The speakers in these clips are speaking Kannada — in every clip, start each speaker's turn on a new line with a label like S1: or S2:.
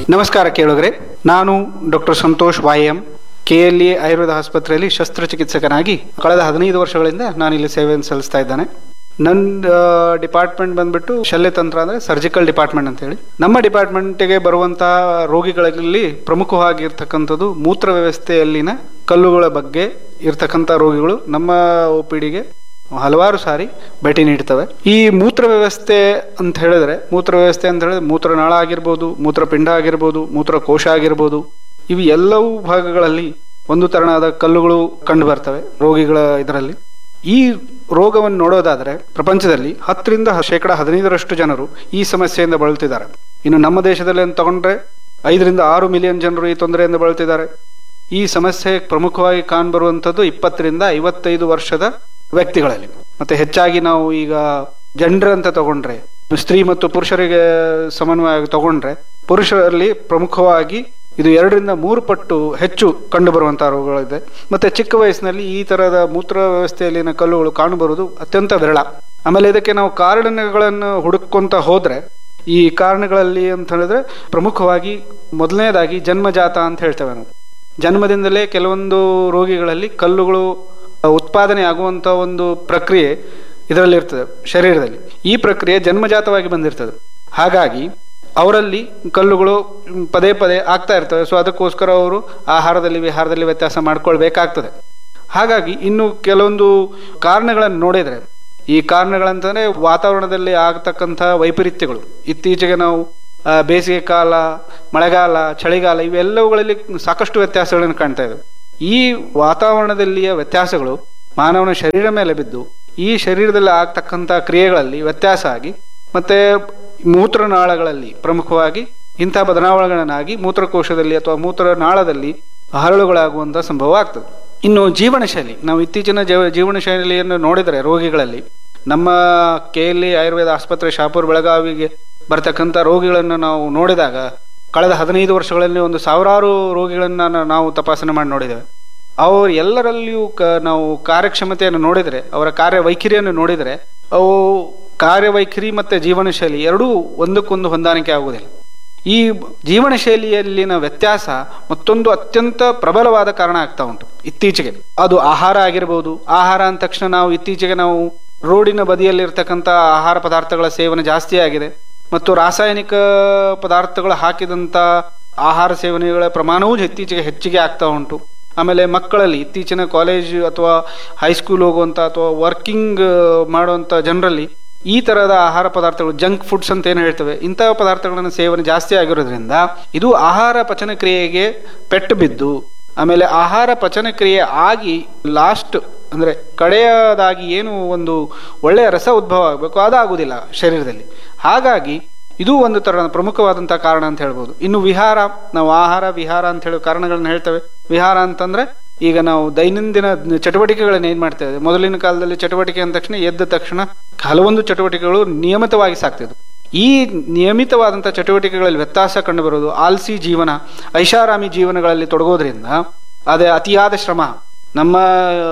S1: ನಮಸ್ಕಾರ ಕೇಳಿದ್ರೆ ನಾನು ಡಾಕ್ಟರ್ ಸಂತೋಷ್ ವಾಯಂ ಕೆ ಎಲ್ ಇ ಆಯುರ್ವೇದ ಆಸ್ಪತ್ರೆಯಲ್ಲಿ ಶಸ್ತ್ರಚಿಕಿತ್ಸಕನಾಗಿ ಕಳೆದ ಹದಿನೈದು ವರ್ಷಗಳಿಂದ ನಾನು ಇಲ್ಲಿ ಸೇವೆಯನ್ನು ಸಲ್ಲಿಸ್ತಾ ಇದ್ದೇನೆ ನನ್ನ ಡಿಪಾರ್ಟ್ಮೆಂಟ್ ಬಂದ್ಬಿಟ್ಟು ಶಲ್ಯತಂತ್ರ ಅಂದರೆ ಸರ್ಜಿಕಲ್ ಡಿಪಾರ್ಟ್ಮೆಂಟ್ ಅಂತ ಹೇಳಿ ನಮ್ಮ ಡಿಪಾರ್ಟ್ಮೆಂಟ್ಗೆ ಬರುವಂತಹ ರೋಗಿಗಳಲ್ಲಿ ಪ್ರಮುಖವಾಗಿರ್ತಕ್ಕಂಥದ್ದು ಮೂತ್ರ ವ್ಯವಸ್ಥೆಯಲ್ಲಿನ ಕಲ್ಲುಗಳ ಬಗ್ಗೆ ಇರ್ತಕ್ಕಂಥ ರೋಗಿಗಳು ನಮ್ಮ ಒ ಪಿ ಡಿಗೆ ಹಲವಾರು ಸಾರಿ ಭೇಟಿ ನೀಡ್ತವೆ ಈ ಮೂತ್ರ ವ್ಯವಸ್ಥೆ ಅಂತ ಹೇಳಿದ್ರೆ ಮೂತ್ರ ವ್ಯವಸ್ಥೆ ಅಂತ ಹೇಳಿದ್ರೆ ಮೂತ್ರನಾಳ ಆಗಿರ್ಬೋದು ಮೂತ್ರಪಿಂಡ ಆಗಿರ್ಬೋದು ಮೂತ್ರಕೋಶ ಆಗಿರ್ಬೋದು ಇವು ಎಲ್ಲವೂ ಭಾಗಗಳಲ್ಲಿ ಒಂದು ತರನಾದ ಕಲ್ಲುಗಳು ಕಂಡು ಬರ್ತವೆ ರೋಗಿಗಳ ಇದರಲ್ಲಿ ಈ ರೋಗವನ್ನು ನೋಡೋದಾದ್ರೆ ಪ್ರಪಂಚದಲ್ಲಿ ಹತ್ತರಿಂದ ಶೇಕಡ ಹದಿನೈದರಷ್ಟು ಜನರು ಈ ಸಮಸ್ಯೆಯಿಂದ ಬಳಲ್ತಿದ್ದಾರೆ ಇನ್ನು ನಮ್ಮ ದೇಶದಲ್ಲಿ ಅಂತ ತಗೊಂಡ್ರೆ ಐದರಿಂದ ಆರು ಮಿಲಿಯನ್ ಜನರು ಈ ತೊಂದರೆಯಿಂದ ಬಳಲ್ತಿದ್ದಾರೆ ಈ ಸಮಸ್ಯೆ ಪ್ರಮುಖವಾಗಿ ಕಾಣ್ಬರುವಂಥದ್ದು ಇಪ್ಪತ್ತರಿಂದ ಐವತ್ತೈದು ವರ್ಷದ ವ್ಯಕ್ತಿಗಳಲ್ಲಿ ಮತ್ತೆ ಹೆಚ್ಚಾಗಿ ನಾವು ಈಗ ಜೆಂಡರ್ ಅಂತ ತಗೊಂಡ್ರೆ ಸ್ತ್ರೀ ಮತ್ತು ಪುರುಷರಿಗೆ ಸಮನ್ವಯವಾಗಿ ತಗೊಂಡ್ರೆ ಪುರುಷರಲ್ಲಿ ಪ್ರಮುಖವಾಗಿ ಇದು ಎರಡರಿಂದ ಮೂರು ಪಟ್ಟು ಹೆಚ್ಚು ಕಂಡು ಬರುವಂತಹ ರೋಗಗಳಿದೆ ಮತ್ತೆ ಚಿಕ್ಕ ವಯಸ್ಸಿನಲ್ಲಿ ಈ ತರಹದ ಮೂತ್ರ ವ್ಯವಸ್ಥೆಯಲ್ಲಿನ ಕಲ್ಲುಗಳು ಕಾಣಬರುವುದು ಅತ್ಯಂತ ವಿರಳ ಆಮೇಲೆ ಇದಕ್ಕೆ ನಾವು ಕಾರಣಗಳನ್ನು ಹುಡುಕೊಂತ ಹೋದ್ರೆ ಈ ಕಾರಣಗಳಲ್ಲಿ ಅಂತ ಹೇಳಿದ್ರೆ ಪ್ರಮುಖವಾಗಿ ಮೊದಲನೇದಾಗಿ ಜನ್ಮಜಾತ ಅಂತ ಹೇಳ್ತೇವೆ ನಾವು ಜನ್ಮದಿಂದಲೇ ಕೆಲವೊಂದು ರೋಗಿಗಳಲ್ಲಿ ಕಲ್ಲುಗಳು ಉತ್ಪಾದನೆ ಆಗುವಂತ ಒಂದು ಪ್ರಕ್ರಿಯೆ ಇದರಲ್ಲಿ ಇರ್ತದೆ ಶರೀರದಲ್ಲಿ ಈ ಪ್ರಕ್ರಿಯೆ ಜನ್ಮಜಾತವಾಗಿ ಬಂದಿರ್ತದೆ ಹಾಗಾಗಿ ಅವರಲ್ಲಿ ಕಲ್ಲುಗಳು ಪದೇ ಪದೇ ಆಗ್ತಾ ಇರ್ತವೆ ಸೊ ಅದಕ್ಕೋಸ್ಕರ ಅವರು ಆಹಾರದಲ್ಲಿ ವಿಹಾರದಲ್ಲಿ ವ್ಯತ್ಯಾಸ ಮಾಡ್ಕೊಳ್ಬೇಕಾಗ್ತದೆ ಹಾಗಾಗಿ ಇನ್ನು ಕೆಲವೊಂದು ಕಾರಣಗಳನ್ನು ನೋಡಿದ್ರೆ ಈ ಕಾರಣಗಳಂತಂದ್ರೆ ವಾತಾವರಣದಲ್ಲಿ ಆಗತಕ್ಕಂಥ ವೈಪರೀತ್ಯಗಳು ಇತ್ತೀಚೆಗೆ ನಾವು ಆ, ಬೇಸಿಗೆ ಕಾಲ ಮಳೆಗಾಲ ಚಳಿಗಾಲ ಇವೆಲ್ಲವುಗಳಲ್ಲಿ ಸಾಕಷ್ಟು ವ್ಯತ್ಯಾಸಗಳನ್ನು ಕಾಣ್ತಾ ಇದ್ದೇವೆ ಈ ವಾತಾವರಣದಲ್ಲಿಯ ವ್ಯತ್ಯಾಸಗಳು ಮಾನವನ ಶರೀರ ಮೇಲೆ ಬಿದ್ದು ಈ ಶರೀರದಲ್ಲಿ ಆಗ್ತಕ್ಕಂಥ ಕ್ರಿಯೆಗಳಲ್ಲಿ ವ್ಯತ್ಯಾಸ ಆಗಿ ಮತ್ತೆ ಮೂತ್ರನಾಳಗಳಲ್ಲಿ ಪ್ರಮುಖವಾಗಿ ಇಂಥ ಬದಲಾವಣೆಗಳನ್ನಾಗಿ ಮೂತ್ರಕೋಶದಲ್ಲಿ ಅಥವಾ ಮೂತ್ರನಾಳದಲ್ಲಿ ಹರಳುಗಳಾಗುವಂಥ ಸಂಭವ ಆಗ್ತದೆ ಇನ್ನು ಜೀವನ ಶೈಲಿ ನಾವು ಇತ್ತೀಚಿನ ಜೀವ- ಜೀವನ ಶೈಲಿಯನ್ನು ನೋಡಿದರೆ ರೋಗಿಗಳಲ್ಲಿ ನಮ್ಮ ಕೆ ಎಲ್ ಇ ಆಯುರ್ವೇದ ಆಸ್ಪತ್ರೆ ಶಾಪುರ್ ಬೆಳಗಾವಿಗೆ ಬರ್ತಕ್ಕಂಥ ರೋಗಿಗಳನ್ನು ನಾವು ನೋಡಿದಾಗ ಕಳೆದ ಹದಿನೈದು ವರ್ಷಗಳಲ್ಲಿ ಒಂದು ಸಾವಿರಾರು ರೋಗಿಗಳನ್ನ ನಾ- ನಾವು ತಪಾಸಣೆ ಮಾಡಿ ನೋಡಿದ್ದೇವೆ ಅವರು ಎಲ್ಲರಲ್ಲಿಯೂ ಕ ನಾವು ಕಾರ್ಯಕ್ಷಮತೆಯನ್ನು ನೋಡಿದರೆ ಅವರ ಕಾರ್ಯವೈಖರಿಯನ್ನು ನೋಡಿದರೆ ಅವು ಕಾರ್ಯವೈಖರಿ ಮತ್ತು ಜೀವನ ಶೈಲಿ ಎರಡೂ ಒಂದಕ್ಕೊಂದು ಹೊಂದಾಣಿಕೆ ಆಗುವುದಿಲ್ಲ ಈ ಜೀವನ ಶೈಲಿಯಲ್ಲಿನ ವ್ಯತ್ಯಾಸ ಮತ್ತೊಂದು ಅತ್ಯಂತ ಪ್ರಬಲವಾದ ಕಾರಣ ಆಗ್ತಾ ಉಂಟು ಇತ್ತೀಚೆಗೆ ಅದು ಆಹಾರ ಆಗಿರ್ಬೋದು ಆಹಾರ ಅಂದ ತಕ್ಷಣ ನಾವು ಇತ್ತೀಚೆಗೆ ನಾವು ರೋಡಿನ ಬದಿಯಲ್ಲಿರ್ತಕ್ಕಂಥ ಆಹಾರ ಪದಾರ್ಥಗಳ ಸೇವನೆ ಜಾಸ್ತಿ ಆಗಿದೆ ಮತ್ತು ರಾಸಾಯನಿಕ ಪದಾರ್ಥಗಳು ಹಾಕಿದಂಥ ಆಹಾರ ಸೇವನೆಗಳ ಪ್ರಮಾಣವೂ ಇತ್ತೀಚೆಗೆ ಹೆಚ್ಚಿಗೆ ಆಗ್ತಾ ಉಂಟು ಆಮೇಲೆ ಮಕ್ಕಳಲ್ಲಿ ಇತ್ತೀಚಿನ ಕಾಲೇಜ್ ಅಥವಾ ಹೈಸ್ಕೂಲ್ ಹೋಗುವಂಥ ಅಥವಾ ವರ್ಕಿಂಗ್ ಮಾಡುವಂಥ ಜನರಲ್ಲಿ ಈ ತರಹದ ಆಹಾರ ಪದಾರ್ಥಗಳು ಜಂಕ್ ಫುಡ್ಸ್ ಅಂತ ಏನು ಹೇಳ್ತೇವೆ ಇಂತಹ ಪದಾರ್ಥಗಳನ್ನು ಸೇವನೆ ಜಾಸ್ತಿ ಆಗಿರೋದ್ರಿಂದ ಇದು ಆಹಾರ ಪಚನ ಕ್ರಿಯೆಗೆ ಪೆಟ್ಟು ಬಿದ್ದು ಆಮೇಲೆ ಆಹಾರ ಪಚನ ಕ್ರಿಯೆ ಆಗಿ ಲಾಸ್ಟ್ ಅಂದ್ರೆ ಕಡೆಯದಾಗಿ ಏನು ಒಂದು ಒಳ್ಳೆಯ ರಸ ಉದ್ಭವ ಆಗಬೇಕು ಅದಾಗುವುದಿಲ್ಲ ಶರೀರದಲ್ಲಿ ಹಾಗಾಗಿ ಇದು ಒಂದು ತರ ಪ್ರಮುಖವಾದಂತಹ ಕಾರಣ ಅಂತ ಹೇಳ್ಬೋದು ಇನ್ನು ವಿಹಾರ ನಾವು ಆಹಾರ ವಿಹಾರ ಅಂತ ಹೇಳೋ ಕಾರಣಗಳನ್ನ ಹೇಳ್ತೇವೆ ವಿಹಾರ ಅಂತಂದ್ರೆ ಈಗ ನಾವು ದೈನಂದಿನ ಚಟುವಟಿಕೆಗಳನ್ನ ಏನ್ ಮಾಡ್ತೇವೆ ಮೊದಲಿನ ಕಾಲದಲ್ಲಿ ಚಟುವಟಿಕೆ ಅಂದ ತಕ್ಷಣ ಎದ್ದ ತಕ್ಷಣ ಹಲವೊಂದು ಚಟುವಟಿಕೆಗಳು ನಿಯಮಿತವಾಗಿ ಸಾಕ್ತಿದ್ವು ಈ ನಿಯಮಿತವಾದಂತಹ ಚಟುವಟಿಕೆಗಳಲ್ಲಿ ವ್ಯತ್ಯಾಸ ಕಂಡು ಬರೋದು ಆಲ್ಸಿ ಜೀವನ ಐಷಾರಾಮಿ ಜೀವನಗಳಲ್ಲಿ ತೊಡಗೋದ್ರಿಂದ ಅದೇ ಅತಿಯಾದ ಶ್ರಮ ನಮ್ಮ ಆ,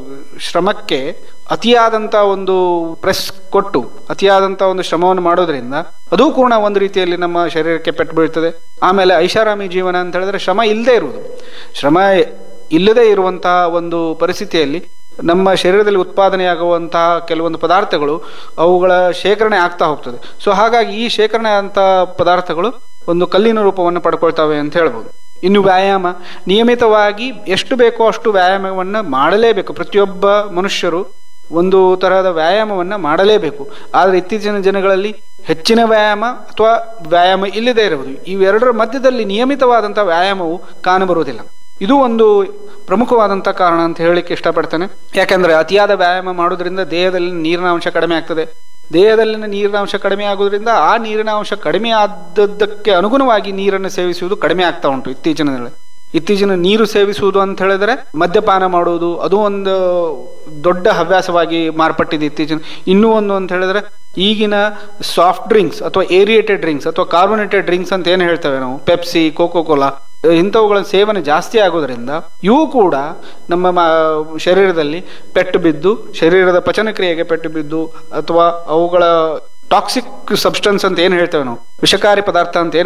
S1: ಶ್ರಮಕ್ಕೆ ಅತಿಯಾದಂಥ ಒಂದು ಪ್ರೆಸ್ ಕೊಟ್ಟು ಅತಿಯಾದಂಥ ಒಂದು ಶ್ರಮವನ್ನು ಮಾಡೋದ್ರಿಂದ ಅದು ಕೂಡ ಒಂದು ರೀತಿಯಲ್ಲಿ ನಮ್ಮ ಶರೀರಕ್ಕೆ ಪೆಟ್ಟು ಬೀಳ್ತದೆ ಆಮೇಲೆ ಐಷಾರಾಮಿ ಜೀವನ ಅಂತ ಹೇಳಿದ್ರೆ ಶ್ರಮ ಇಲ್ಲದೆ ಇರುವುದು ಶ್ರಮ ಇಲ್ಲದೆ ಇರುವಂತಹ ಒಂದು ಪರಿಸ್ಥಿತಿಯಲ್ಲಿ ನಮ್ಮ ಶರೀರದಲ್ಲಿ ಉತ್ಪಾದನೆಯಾಗುವಂತಹ ಕೆಲವೊಂದು ಪದಾರ್ಥಗಳು ಅವುಗಳ ಶೇಖರಣೆ ಆಗ್ತಾ ಹೋಗ್ತದೆ ಸೊ ಹಾಗಾಗಿ ಈ ಶೇಖರಣೆ ಅಂತ ಪದಾರ್ಥಗಳು ಒಂದು ಕಲ್ಲಿನ ರೂಪವನ್ನು ಪಡ್ಕೊಳ್ತವೆ ಅಂತ ಹೇಳ್ಬೋದು ಇನ್ನು ವ್ಯಾಯಾಮ ನಿಯಮಿತವಾಗಿ ಎಷ್ಟು ಬೇಕೋ ಅಷ್ಟು ವ್ಯಾಯಾಮವನ್ನು ಮಾಡಲೇಬೇಕು ಪ್ರತಿಯೊಬ್ಬ ಮನುಷ್ಯರು ಒಂದು ತರಹದ ವ್ಯಾಯಾಮವನ್ನ ಮಾಡಲೇಬೇಕು ಆದರೆ ಇತ್ತೀಚಿನ ಜನಗಳಲ್ಲಿ ಹೆಚ್ಚಿನ ವ್ಯಾಯಾಮ ಅಥವಾ ವ್ಯಾಯಾಮ ಇಲ್ಲದೆ ಇರುವುದು ಇವೆರಡರ ಮಧ್ಯದಲ್ಲಿ ನಿಯಮಿತವಾದಂತಹ ವ್ಯಾಯಾಮವು ಕಾಣಬರುವುದಿಲ್ಲ ಇದು ಒಂದು ಪ್ರಮುಖವಾದಂತಹ ಕಾರಣ ಅಂತ ಹೇಳಲಿಕ್ಕೆ ಇಷ್ಟಪಡ್ತೇನೆ ಯಾಕಂದ್ರೆ ಅತಿಯಾದ ವ್ಯಾಯಾಮ ಮಾಡೋದ್ರಿಂದ ದೇಹದಲ್ಲಿ ನೀರಿನ ಅಂಶ ಕಡಿಮೆ ಆಗ್ತದೆ ದೇಹದಲ್ಲಿನ ನೀರಿನ ಅಂಶ ಕಡಿಮೆ ಆಗೋದ್ರಿಂದ ಆ ನೀರಿನ ಅಂಶ ಕಡಿಮೆ ಆದದ್ದಕ್ಕೆ ಅನುಗುಣವಾಗಿ ನೀರನ್ನು ಸೇವಿಸುವುದು ಕಡಿಮೆ ಆಗ್ತಾ ಉಂಟು ಇತ್ತೀಚಿನ ದಿನಗಳಲ್ಲಿ. ಇತ್ತೀಚಿನ ನೀರು ಸೇವಿಸುವುದು ಅಂತ ಹೇಳಿದ್ರೆ ಮದ್ಯಪಾನ ಮಾಡುವುದು ಅದು ಒಂದು ದೊಡ್ಡ ಹವ್ಯಾಸವಾಗಿ ಮಾರ್ಪಟ್ಟಿದೆ ಇತ್ತೀಚಿನ ಇನ್ನೂ ಒಂದು ಅಂತ ಹೇಳಿದ್ರೆ ಈಗಿನ ಸಾಫ್ಟ್ ಡ್ರಿಂಕ್ಸ್ ಅಥವಾ ಏರಿಯೇಟೆಡ್ ಡ್ರಿಂಕ್ಸ್ ಅಥವಾ ಕಾರ್ಬೋನೇಟೆಡ್ ಡ್ರಿಂಕ್ಸ್ ಅಂತ ಏನು ಹೇಳ್ತೇವೆ ನಾವು ಪೆಪ್ಸಿ ಕೋಕೋ ಕೋಲಾ ಇಂಥವುಗಳ ಸೇವನೆ ಜಾಸ್ತಿ ಆಗೋದ್ರಿಂದ ಇವು ಕೂಡ ನಮ್ಮ ಮ- ಶರೀರದಲ್ಲಿ ಪೆಟ್ಟು ಬಿದ್ದು ಶರೀರದ ಪಚನ ಕ್ರಿಯೆಗೆ ಪೆಟ್ಟು ಬಿದ್ದು ಅಥವಾ ಅವುಗಳ ಟಾಕ್ಸಿಕ್ ಸಬ್ಸ್ಟೆನ್ಸ್ ಅಂತ ಏನು ಹೇಳ್ತೇವೆ ನಾವು ವಿಷಕಾರಿ ಪದಾರ್ಥ ಅಂತ ಏನು ಹೇಳ್ತೇವೆ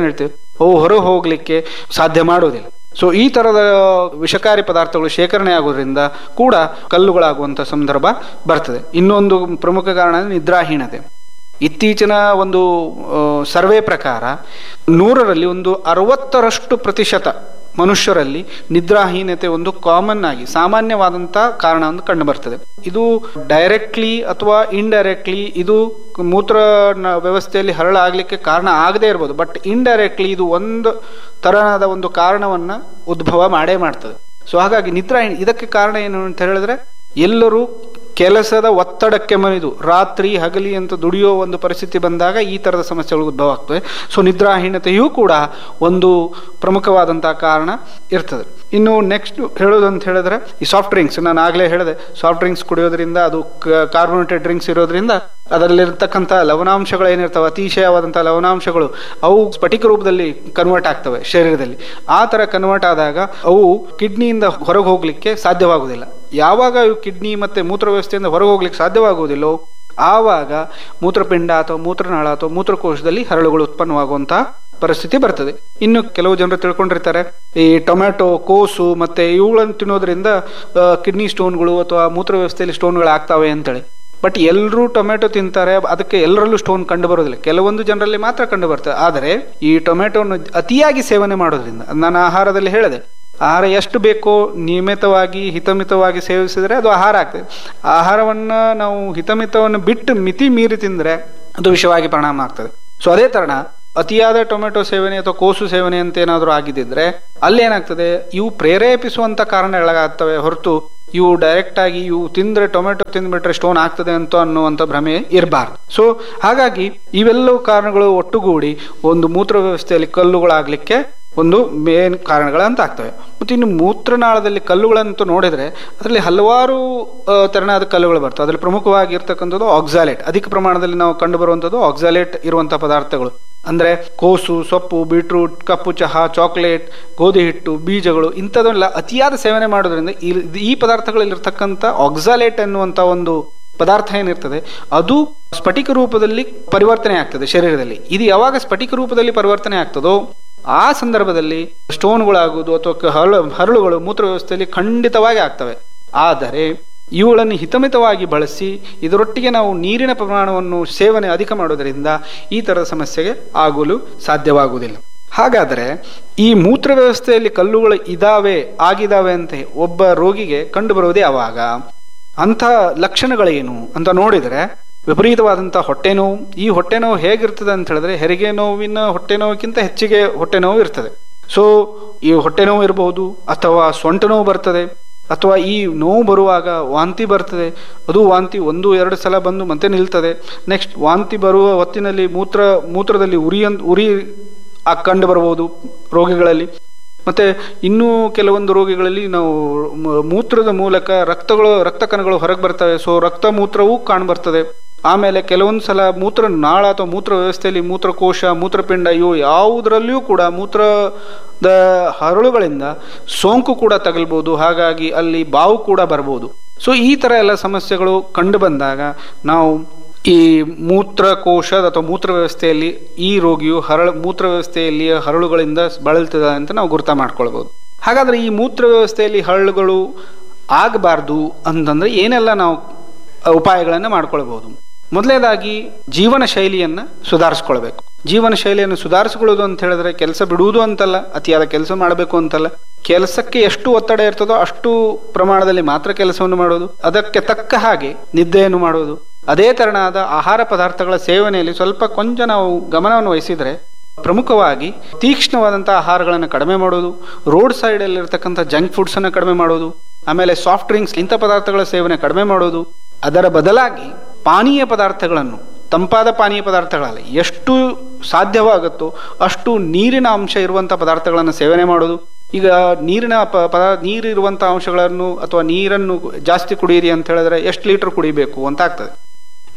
S1: ಅವು ಹೊರ ಹೋಗಲಿಕ್ಕೆ ಸಾಧ್ಯ ಮಾಡೋದಿಲ್ಲ ಸೊ ಈ ತರದ ವಿಷಕಾರಿ ಪದಾರ್ಥಗಳು ಶೇಖರಣೆ ಆಗೋದ್ರಿಂದ ಕೂಡ ಕಲ್ಲುಗಳಾಗುವಂಥ ಸಂದರ್ಭ ಬರ್ತದೆ ಇನ್ನೊಂದು ಪ್ರಮುಖ ಕಾರಣ ಅಂದ್ರೆ ನಿದ್ರಾಹೀನತೆ ಇತ್ತೀಚಿನ ಒಂದು ಆ, ಸರ್ವೆ ಪ್ರಕಾರ ನೂರರಲ್ಲಿ ಒಂದು ಅರವತ್ತರಷ್ಟು ಪ್ರತಿಶತ ಮನುಷ್ಯರಲ್ಲಿ ನಿದ್ರಾಹೀನತೆ ಒಂದು ಕಾಮನ್ ಆಗಿ ಸಾಮಾನ್ಯವಾದಂಥ ಕಾರಣ ಒಂದು ಕಂಡು ಬರ್ತದೆ ಇದು ಡೈರೆಕ್ಟ್ಲಿ ಅಥವಾ ಇಂಡೈರೆಕ್ಟ್ಲಿ ಇದು ಮೂತ್ರ ನ- ವ್ಯವಸ್ಥೆಯಲ್ಲಿ ಹರಳಾಗಲಿಕ್ಕೆ ಕಾರಣ ಆಗದೇ ಇರ್ಬೋದು ಬಟ್ ಇಂಡೈರೆಕ್ಟ್ಲಿ ಇದು ಒಂದು ತರಹದ ಒಂದು ಕಾರಣವನ್ನ ಉದ್ಭವ ಮಾಡೇ ಮಾಡ್ತದೆ ಸೊ ಹಾಗಾಗಿ ನಿದ್ರಾಹೀನ ಇದಕ್ಕೆ ಕಾರಣ ಏನು ಅಂತ ಹೇಳಿದ್ರೆ ಎಲ್ಲರೂ ಕೆಲಸದ ಒತ್ತಡಕ್ಕೆ ಮನಿದು ರಾತ್ರಿ ಹಗಲಿ ಅಂತ ದುಡಿಯೋ ಒಂದು ಪರಿಸ್ಥಿತಿ ಬಂದಾಗ ಈ ತರದ ಸಮಸ್ಯೆಗಳು ಉದ್ಭವ ಆಗ್ತವೆ ಸೊ ನಿದ್ರಾಹೀನತೆಯೂ ಕೂಡ ಒಂದು ಪ್ರಮುಖವಾದಂತಹ ಕಾರಣ ಇರ್ತದೆ ಇನ್ನು ನೆಕ್ಸ್ಟ್ ಹೇಳೋದು ಅಂತ ಹೇಳಿದ್ರೆ ಈ ಸಾಫ್ಟ್ ಡ್ರಿಂಕ್ಸ್ ನಾನು ಆಗಲೇ ಹೇಳಿದೆ ಸಾಫ್ಟ್ ಡ್ರಿಂಕ್ಸ್ ಕುಡಿಯೋದ್ರಿಂದ ಅದು ಕಾರ್ಬೋನೇಟೆಡ್ ಡ್ರಿಂಕ್ಸ್ ಇರೋದ್ರಿಂದ ಅದರಲ್ಲಿರ್ತಕ್ಕಂಥ ಲವಣಾಂಶಗಳು ಏನಿರ್ತವೆ ಅತಿಶಯವಾದಂಥ ಲವಣಾಂಶಗಳು ಅವು ಸ್ಫಟಿಕ ರೂಪದಲ್ಲಿ ಕನ್ವರ್ಟ್ ಆಗ್ತವೆ ಶರೀರದಲ್ಲಿ ಆ ಥರ ಕನ್ವರ್ಟ್ ಆದಾಗ ಅವು ಕಿಡ್ನಿಯಿಂದ ಹೊರಗೆ ಹೋಗ್ಲಿಕ್ಕೆ ಸಾಧ್ಯವಾಗುವುದಿಲ್ಲ ಯಾವಾಗ ಇವು ಕಿಡ್ನಿ ಮತ್ತೆ ಮೂತ್ರ ವ್ಯವಸ್ಥೆಯಿಂದ ಹೊರಗೆ ಹೋಗ್ಲಿಕ್ಕೆ ಸಾಧ್ಯವಾಗುವುದಿಲ್ಲೋ ಆವಾಗ ಮೂತ್ರಪಿಂಡ ಅಥವಾ ಮೂತ್ರನಾಳ ಅಥವಾ ಮೂತ್ರಕೋಶದಲ್ಲಿ ಹರಳುಗಳು ಉತ್ಪನ್ನವಾಗುವಂತಹ ಪರಿಸ್ಥಿತಿ ಬರ್ತದೆ ಇನ್ನು ಕೆಲವು ಜನರು ತಿಳ್ಕೊಂಡಿರ್ತಾರೆ ಈ ಟೊಮ್ಯಾಟೊ ಕೋಸು ಮತ್ತೆ ಇವುಗಳನ್ನು ತಿನ್ನೋದ್ರಿಂದ ಕಿಡ್ನಿ ಸ್ಟೋನ್ಗಳು ಅಥವಾ ಮೂತ್ರ ವ್ಯವಸ್ಥೆಯಲ್ಲಿ ಸ್ಟೋನ್ಗಳು ಆಗ್ತಾವೆ ಅಂತೇಳಿ ಬಟ್ ಎಲ್ಲರೂ ಟೊಮೆಟೊ ತಿಂತಾರೆ ಅದಕ್ಕೆ ಎಲ್ಲರಲ್ಲೂ ಸ್ಟೋನ್ ಕಂಡು ಬರೋದಿಲ್ಲ ಕೆಲವೊಂದು ಜನರಲ್ಲಿ ಮಾತ್ರ ಕಂಡು ಬರ್ತದೆ ಆದರೆ ಈ ಟೊಮೆಟೊವನ್ನು ಅತಿಯಾಗಿ ಸೇವನೆ ಮಾಡೋದ್ರಿಂದ ನಾನು ಆಹಾರದಲ್ಲಿ ಹೇಳಿದೆ ಆಹಾರ ಎಷ್ಟು ಬೇಕೋ ನಿಯಮಿತವಾಗಿ ಹಿತಮಿತವಾಗಿ ಸೇವಿಸಿದ್ರೆ ಅದು ಆಹಾರ ಆಗ್ತದೆ ಆಹಾರವನ್ನ ನಾವು ಹಿತಮಿತವನ್ನು ಬಿಟ್ಟು ಮಿತಿ ಮೀರಿ ತಿಂದ್ರೆ ಅದು ವಿಷವಾಗಿ ಪರಿಣಾಮ ಆಗ್ತದೆ ಸೊ ಅದೇ ತರಣ ಅತಿಯಾದ ಟೊಮೆಟೊ ಸೇವನೆ ಅಥವಾ ಕೋಸು ಸೇವನೆ ಅಂತ ಏನಾದರೂ ಆಗಿದ್ದಿದ್ರೆ ಅಲ್ಲಿ ಏನಾಗ್ತದೆ ಇವು ಪ್ರೇರೇಪಿಸುವಂತ ಕಾರಣಗಳಾಗ್ತವೆ ಹೊರತು ಇವು ಡೈರೆಕ್ಟ್ ಆಗಿ ಇವು ತಿಂದ್ರೆ ಟೊಮೆಟೊ ತಿಂದ್ಬಿಟ್ರೆ ಸ್ಟೋನ್ ಆಗ್ತದೆ ಅಂತ ಅನ್ನುವಂಥ ಭ್ರಮೆ ಇರಬಾರ್ದು ಸೊ ಹಾಗಾಗಿ ಇವೆಲ್ಲವೂ ಕಾರಣಗಳು ಒಟ್ಟುಗೂಡಿ ಒಂದು ಮೂತ್ರ ವ್ಯವಸ್ಥೆಯಲ್ಲಿ ಕಲ್ಲುಗಳಾಗ್ಲಿಕ್ಕೆ ಒಂದು ಮೇನ್ ಕಾರಣಗಳಂತ ಆಗ್ತವೆ ಮತ್ತು ಇನ್ನು ಮೂತ್ರನಾಳದಲ್ಲಿ ಕಲ್ಲುಗಳಂತೂ ನೋಡಿದ್ರೆ ಅದರಲ್ಲಿ ಹಲವಾರು ಆ, ತೆರನಾದ ಕಲ್ಲುಗಳು ಬರ್ತವೆ ಅದರಲ್ಲಿ ಪ್ರಮುಖವಾಗಿ ಇರ್ತಕ್ಕಂಥದ್ದು ಆಕ್ಸಾಲೇಟ್ ಅಧಿಕ ಪ್ರಮಾಣದಲ್ಲಿ ನಾವು ಕಂಡು ಬರುವಂಥದ್ದು ಆಕ್ಸಾಲೇಟ್ ಇರುವಂತಹ ಪದಾರ್ಥಗಳು ಅಂದ್ರೆ ಕೋಸು ಸೊಪ್ಪು ಬೀಟ್ರೂಟ್ ಕಪ್ಪು ಚಹಾ ಚಾಕ್ಲೇಟ್ ಗೋಧಿ ಹಿಟ್ಟು ಬೀಜಗಳು ಇಂಥದನ್ನೆಲ್ಲ ಅತಿಯಾದ ಸೇವನೆ ಮಾಡೋದ್ರಿಂದ ಈ- ಈ ಪದಾರ್ಥಗಳಲ್ಲಿರ್ತಕ್ಕಂಥ ಆಕ್ಸಾಲೇಟ್ ಅನ್ನುವಂಥ ಒಂದು ಪದಾರ್ಥ ಏನಿರ್ತದೆ ಅದು ಸ್ಫಟಿಕ ರೂಪದಲ್ಲಿ ಪರಿವರ್ತನೆ ಆಗ್ತದೆ ಶರೀರದಲ್ಲಿ ಇದು ಯಾವಾಗ ಸ್ಫಟಿಕ ರೂಪದಲ್ಲಿ ಪರಿವರ್ತನೆ ಆಗ್ತದೋ ಆ ಸಂದರ್ಭದಲ್ಲಿ ಸ್ಟೋನ್ಗಳಾಗುವುದು ಅಥವಾ ಕ- ಹರಳು ಹರಳುಗಳು ಮೂತ್ರ ವ್ಯವಸ್ಥೆಯಲ್ಲಿ ಖಂಡಿತವಾಗಿ ಆಗ್ತವೆ ಆದರೆ ಇವುಗಳನ್ನು ಹಿತಮಿತವಾಗಿ ಬಳಸಿ ಇದರೊಟ್ಟಿಗೆ ನಾವು ನೀರಿನ ಪ್ರಮಾಣವನ್ನು ಸೇವನೆ ಅಧಿಕ ಮಾಡೋದರಿಂದ ಈ ತರದ ಸಮಸ್ಯೆಗೆ ಆಗಲು ಸಾಧ್ಯವಾಗುವುದಿಲ್ಲ ಹಾಗಾದರೆ ಈ ಮೂತ್ರ ವ್ಯವಸ್ಥೆಯಲ್ಲಿ ಕಲ್ಲುಗಳು ಇದಾವೆ ಆಗಿದಾವೆ ಅಂತ ಒಬ್ಬ ರೋಗಿಗೆ ಕಂಡು ಬರುವುದೇ ಯಾವಾಗ ಅಂಥ ಲಕ್ಷಣಗಳೇನು ಅಂತ ನೋಡಿದರೆ ವಿಪರೀತವಾದಂಥ ಹೊಟ್ಟೆ ನೋವು ಈ ಹೊಟ್ಟೆ ನೋವು ಹೇಗಿರ್ತದೆ ಅಂತ ಹೇಳಿದ್ರೆ ಹೆರಿಗೆ ನೋವಿನ ಹೊಟ್ಟೆ ನೋವಿಗಿಂತ ಹೆಚ್ಚಿಗೆ ಹೊಟ್ಟೆ ನೋವು ಇರ್ತದೆ ಸೊ ಈ ಹೊಟ್ಟೆ ನೋವು ಇರಬಹುದು ಅಥವಾ ಸೊಂಟ ನೋವು ಬರ್ತದೆ ಅಥವಾ ಈ ನೋವು ಬರುವಾಗ ವಾಂತಿ ಬರ್ತದೆ ಅದು ವಾಂತಿ ಒಂದು ಎರಡು ಸಲ ಬಂದು ಮತ್ತೆ ನಿಲ್ತದೆ ನೆಕ್ಸ್ಟ್ ವಾಂತಿ ಬರುವ ಹೊತ್ತಿನಲ್ಲಿ ಮೂತ್ರ ಮೂತ್ರದಲ್ಲಿ ಉರಿಯಂತ ಉರಿ ಆ ಕಂಡು ಬರಬಹುದು ರೋಗಿಗಳಲ್ಲಿ ಮತ್ತೆ ಇನ್ನೂ ಕೆಲವೊಂದು ರೋಗಿಗಳಲ್ಲಿ ನಾವು ಮ- ಮೂತ್ರದ ಮೂಲಕ ರಕ್ತಗಳು ರಕ್ತ ಕಣಗಳು ಹೊರಗೆ ಬರ್ತವೆ ಸೊ ರಕ್ತ ಮೂತ್ರವೂ ಕಾಣ್ಬರ್ತದೆ ಆಮೇಲೆ ಕೆಲವೊಂದು ಸಲ ಮೂತ್ರ ನಾಳ ಅಥವಾ ಮೂತ್ರ ವ್ಯವಸ್ಥೆಯಲ್ಲಿ ಮೂತ್ರಕೋಶ ಮೂತ್ರಪಿಂಡ ಇವು ಯಾವುದರಲ್ಲಿಯೂ ಕೂಡ ಮೂತ್ರದ ಹರಳುಗಳಿಂದ ಸೋಂಕು ಕೂಡ ತಗಲ್ಬೋದು ಹಾಗಾಗಿ ಅಲ್ಲಿ ಬಾವು ಕೂಡ ಬರ್ಬೋದು ಸೊ ಈ ಥರ ಎಲ್ಲ ಸಮಸ್ಯೆಗಳು ಕಂಡು ಬಂದಾಗ ನಾವು ಈ ಮೂತ್ರಕೋಶದ ಅಥವಾ ಮೂತ್ರ ವ್ಯವಸ್ಥೆಯಲ್ಲಿ ಈ ರೋಗಿಯು ಹರಳು ಮೂತ್ರ ವ್ಯವಸ್ಥೆಯಲ್ಲಿ ಹರಳುಗಳಿಂದ ಬಳಲ್ತದ ಅಂತ ನಾವು ಗುರ್ತ ಮಾಡ್ಕೊಳ್ಬೋದು ಹಾಗಾದ್ರೆ ಈ ಮೂತ್ರ ವ್ಯವಸ್ಥೆಯಲ್ಲಿ ಹರಳುಗಳು ಆಗಬಾರ್ದು ಅಂತಂದ್ರೆ ಏನೆಲ್ಲ ನಾವು ಉಪಾಯಗಳನ್ನು ಮಾಡ್ಕೊಳ್ಬಹುದು ಮೊದಲನೇದಾಗಿ ಜೀವನ ಶೈಲಿಯನ್ನು ಸುಧಾರಿಸ್ಕೊಳ್ಬೇಕು ಜೀವನ ಶೈಲಿಯನ್ನು ಸುಧಾರಿಸ್ಕೊಳ್ಳೋದು ಅಂತ ಹೇಳಿದ್ರೆ ಕೆಲಸ ಬಿಡುವುದು ಅಂತಲ್ಲ ಅತಿಯಾದ ಕೆಲಸ ಮಾಡಬೇಕು ಅಂತಲ್ಲ ಕೆಲಸಕ್ಕೆ ಎಷ್ಟು ಒತ್ತಡ ಇರ್ತದೋ ಅಷ್ಟು ಪ್ರಮಾಣದಲ್ಲಿ ಮಾತ್ರ ಕೆಲಸವನ್ನು ಮಾಡೋದು ಅದಕ್ಕೆ ತಕ್ಕ ಹಾಗೆ ನಿದ್ದೆಯನ್ನು ಮಾಡೋದು ಅದೇ ತೆರನಾದ ಆಹಾರ ಪದಾರ್ಥಗಳ ಸೇವನೆಯಲ್ಲಿ ಸ್ವಲ್ಪ ಕೊಂಚ ನಾವು ಗಮನವನ್ನು ವಹಿಸಿದ್ರೆ ಪ್ರಮುಖವಾಗಿ ತೀಕ್ಷ್ಣವಾದಂತಹ ಆಹಾರಗಳನ್ನು ಕಡಿಮೆ ಮಾಡೋದು ರೋಡ್ ಸೈಡ್ ಅಲ್ಲಿ ಇರತಕ್ಕಂಥ ಜಂಕ್ ಫುಡ್ಸ್ ಅನ್ನು ಕಡಿಮೆ ಮಾಡೋದು ಆಮೇಲೆ ಸಾಫ್ಟ್ ಡ್ರಿಂಕ್ಸ್ ಇಂಥ ಪದಾರ್ಥಗಳ ಸೇವನೆ ಕಡಿಮೆ ಮಾಡೋದು ಅದರ ಬದಲಾಗಿ ಪಾನೀಯ ಪದಾರ್ಥಗಳನ್ನು ತಂಪಾದ ಪಾನೀಯ ಪದಾರ್ಥಗಳಲ್ಲ ಎಷ್ಟು ಸಾಧ್ಯವಾಗುತ್ತೋ ಅಷ್ಟು ನೀರಿನ ಅಂಶ ಇರುವಂಥ ಪದಾರ್ಥಗಳನ್ನು ಸೇವನೆ ಮಾಡೋದು ಈಗ ನೀರಿನ ಪ ಪದ ನೀರಿರುವಂಥ ಅಂಶಗಳನ್ನು ಅಥವಾ ನೀರನ್ನು ಜಾಸ್ತಿ ಕುಡಿಯಿರಿ ಅಂತ ಹೇಳಿದ್ರೆ ಎಷ್ಟು ಲೀಟರ್ ಕುಡಿಬೇಕು ಅಂತ ಆಗ್ತದೆ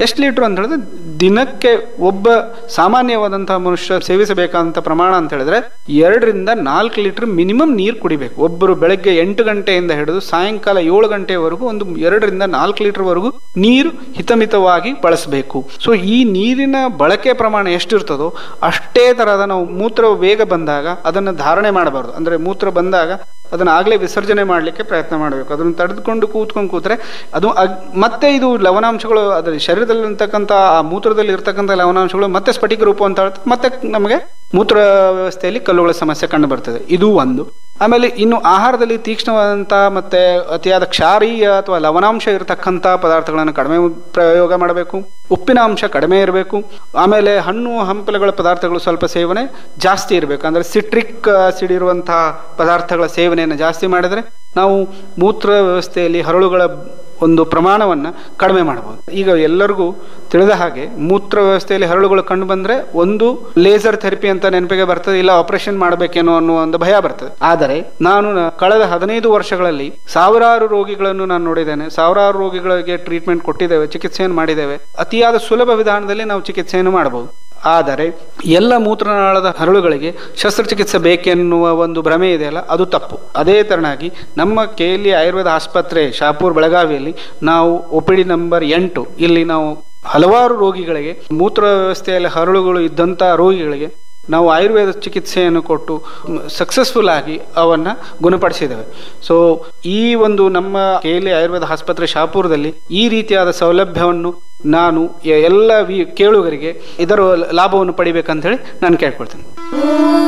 S1: ಎಷ್ಟು ಲೀಟ್ರ್ ಅಂತ ಹೇಳಿದ್ರೆ ದಿನಕ್ಕೆ ಒಬ್ಬ ಸಾಮಾನ್ಯವಾದಂತಹ ಮನುಷ್ಯ ಸೇವಿಸಬೇಕಾದಂಥ ಪ್ರಮಾಣ ಅಂತ ಹೇಳಿದ್ರೆ ಎರಡರಿಂದ ನಾಲ್ಕು ಲೀಟರ್ ಮಿನಿಮಮ್ ನೀರು ಕುಡಿಬೇಕು ಒಬ್ಬರು ಬೆಳಗ್ಗೆ ಎಂಟು ಗಂಟೆಯಿಂದ ಹಿಡಿದು ಸಾಯಂಕಾಲ ಏಳು ಗಂಟೆವರೆಗೂ ಒಂದು ಎರಡರಿಂದ ನಾಲ್ಕು ಲೀಟರ್ ವರೆಗೂ ನೀರು ಹಿತಮಿತವಾಗಿ ಬಳಸಬೇಕು ಸೊ ಈ ನೀರಿನ ಬಳಕೆ ಪ್ರಮಾಣ ಎಷ್ಟಿರ್ತದೋ ಅಷ್ಟೇ ತರಹದ ನಾವು ಮೂತ್ರ ವೇಗ ಬಂದಾಗ ಅದನ್ನು ಧಾರಣೆ ಮಾಡಬಾರ್ದು ಅಂದ್ರೆ ಮೂತ್ರ ಬಂದಾಗ ಅದನ್ನ ಆಗ್ಲೇ ವಿಸರ್ಜನೆ ಮಾಡಲಿಕ್ಕೆ ಪ್ರಯತ್ನ ಮಾಡಬೇಕು ಅದನ್ನು ತಡೆದುಕೊಂಡು ಕೂತ್ಕೊಂಡು ಕೂತ್ರೆ ಅದು ಅಗ್- ಮತ್ತೆ ಇದು ಲವಣಾಂಶಗಳು ಅದರ ಶರೀರದಲ್ಲಿ ಇರ್ತಕ್ಕಂಥ ಆ ಮೂತ್ರದಲ್ಲಿ ಇರ್ತಕ್ಕಂಥ ಲವಣಾಂಶಗಳು ಮತ್ತೆ ಸ್ಫಟಿಕ ರೂಪ ಅಂತ ಹೇಳ್ತಾರೆ ಮತ್ತೆ ನಮಗೆ ಮೂತ್ರ ವ್ಯವಸ್ಥೆಯಲ್ಲಿ ಕಲ್ಲುಗಳ ಸಮಸ್ಯೆ ಕಂಡು ಬರ್ತದೆ ಇದು ಒಂದು ಆಮೇಲೆ ಇನ್ನು ಆಹಾರದಲ್ಲಿ ತೀಕ್ಷ್ಣವಾದಂಥ ಮತ್ತೆ ಅತಿಯಾದ ಕ್ಷಾರೀಯ ಅಥವಾ ಲವಣಾಂಶ ಇರತಕ್ಕಂಥ ಪದಾರ್ಥಗಳನ್ನು ಕಡಿಮೆ ಪ್ರಯೋಗ ಮಾಡಬೇಕು ಉಪ್ಪಿನ ಅಂಶ ಕಡಿಮೆ ಇರಬೇಕು ಆಮೇಲೆ ಹಣ್ಣು ಹಂಪಲುಗಳ ಪದಾರ್ಥಗಳು ಸ್ವಲ್ಪ ಸೇವನೆ ಜಾಸ್ತಿ ಇರಬೇಕು ಅಂದ್ರೆ ಸಿಟ್ರಿಕ್ ಆಸಿಡ್ ಇರುವಂತಹ ಪದಾರ್ಥಗಳ ಸೇವನೆಯನ್ನು ಜಾಸ್ತಿ ಮಾಡಿದ್ರೆ ನಾವು ಮೂತ್ರ ವ್ಯವಸ್ಥೆಯಲ್ಲಿ ಹರಳುಗಳ ಒಂದು ಪ್ರಮಾಣವನ್ನು ಕಡಿಮೆ ಮಾಡಬಹುದು ಈಗ ಎಲ್ಲರಿಗೂ ತಿಳಿದ ಹಾಗೆ ಮೂತ್ರ ವ್ಯವಸ್ಥೆಯಲ್ಲಿ ಹರಳುಗಳು ಕಂಡು ಬಂದ್ರೆ ಒಂದು ಲೇಸರ್ ಥೆರಪಿ ಅಂತ ನೆನಪಿಗೆ ಬರ್ತದೆ ಇಲ್ಲ ಆಪರೇಷನ್ ಮಾಡಬೇಕೇನೋ ಅನ್ನೋ ಒಂದು ಭಯ ಬರ್ತದೆ ಆದರೆ ನಾನು ನ- ಕಳೆದ ಹದಿನೈದು ವರ್ಷಗಳಲ್ಲಿ ಸಾವಿರಾರು ರೋಗಿಗಳನ್ನು ನಾನು ನೋಡಿದ್ದೇನೆ ಸಾವಿರಾರು ರೋಗಿಗಳಿಗೆ ಟ್ರೀಟ್ಮೆಂಟ್ ಕೊಟ್ಟಿದ್ದೇವೆ ಚಿಕಿತ್ಸೆಯನ್ನು ಮಾಡಿದ್ದೇವೆ ಅತಿಯಾದ ಸುಲಭ ವಿಧಾನದಲ್ಲಿ ನಾವು ಚಿಕಿತ್ಸೆಯನ್ನು ಮಾಡಬಹುದು ಆದರೆ ಎಲ್ಲ ಮೂತ್ರನಾಳದ ಹರಳುಗಳಿಗೆ ಶಸ್ತ್ರಚಿಕಿತ್ಸೆ ಬೇಕೆನ್ನುವ ಒಂದು ಭ್ರಮೆ ಇದೆಯಲ್ಲ ಅದು ತಪ್ಪು ಅದೇ ತರನಾಗಿ ನಮ್ಮ ಕೆ ಎಲ್ ಇ ಆಯುರ್ವೇದ ಆಸ್ಪತ್ರೆ ಶಾಪೂರ್ ಬೆಳಗಾವಿಯಲ್ಲಿ ನಾವು ಒ ಪಿ ಡಿ ನಂಬರ್ ಎಂಟು ಇಲ್ಲಿ ನಾವು ಹಲವಾರು ರೋಗಿಗಳಿಗೆ ಮೂತ್ರ ವ್ಯವಸ್ಥೆಯಲ್ಲಿ ಹರಳುಗಳು ಇದ್ದಂಥ ರೋಗಿಗಳಿಗೆ ನಾವು ಆಯುರ್ವೇದ ಚಿಕಿತ್ಸೆಯನ್ನು ಕೊಟ್ಟು ಸಕ್ಸಸ್ಫುಲ್ ಆಗಿ ಅವನ್ನ ಗುಣಪಡಿಸಿದ್ದೇವೆ ಸೊ ಈ ಒಂದು ನಮ್ಮ ಕೆ ಎಲ್ ಇ ಆಯುರ್ವೇದ ಆಸ್ಪತ್ರೆ ಶಾಪುರದಲ್ಲಿ ಈ ರೀತಿಯಾದ ಸೌಲಭ್ಯವನ್ನು ನಾನು ಎ- ಎಲ್ಲ ವಿ ಕೇಳುಗರಿಗೆ ಇದರ ಲಾಭವನ್ನು ಪಡಿಬೇಕಂತ ಹೇಳಿ ನಾನು ಕೇಳ್ಕೊಳ್ತೇನೆ